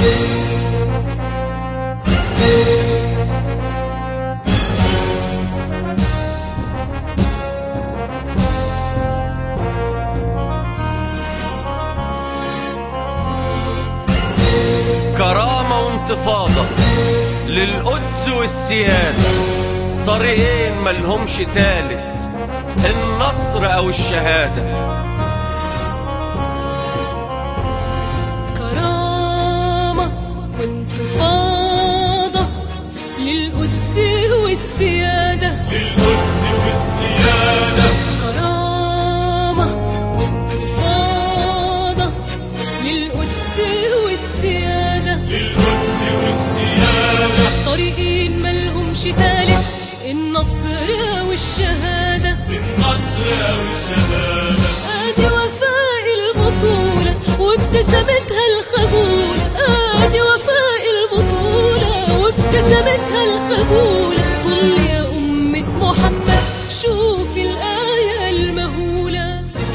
كرامة وانتفاضة للقدس والسيادة طريقين ملهمش تالت النصر أو الشهادة كرامة وانتفاضة للقدس والسيادة للقدس والسيادة كرامة وانتفاضة للقدس والسيادة للقدس والسيادة طريقين ملهمش تالت النصر والشهادة النصر أو الشهادة ادي وفاء البطولة وابتسامتها الخجولة ادي وفاء البطولة وابتسامتها الخجولة طل يا أمة محمد شوفي الآية المهولة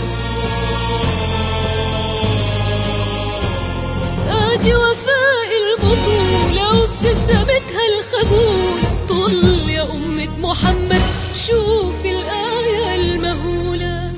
ادي وفاء البطولة وابتسامتها الخجولة طل يا أمة محمد شوفي الآية المهولة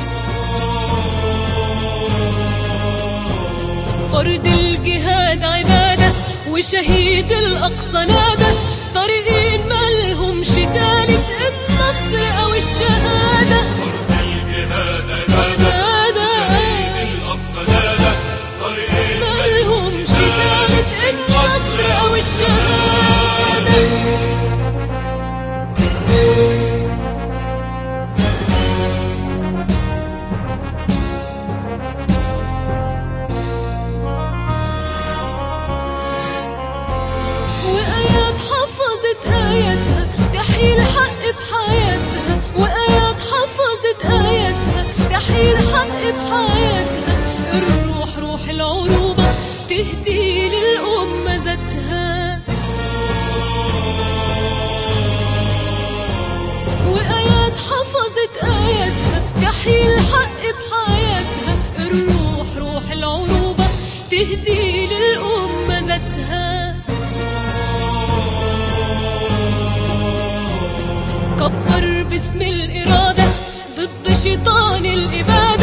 فرد الجهاد عبادة وشهيد الأقصى نادى طريقين مالهمش تالت النصر أو الشهادة الجهاد عبادة عبادة شهيد الأقصى نادى طريقين مالهمش تالت النصر أو الشهادة وآيات حفظت آياتها تحيي الحق بحياتها وآيات حفظت آياتها تحيي الحق بحياتها الروح روح العروبة تهدي للأمة ذاتها وآيات حفظت آياتها تحيي الحق بحياتها الروح روح العروبة تهدي للأمة ذاتها كبر باسم الإرادة ضد شيطان الإبادة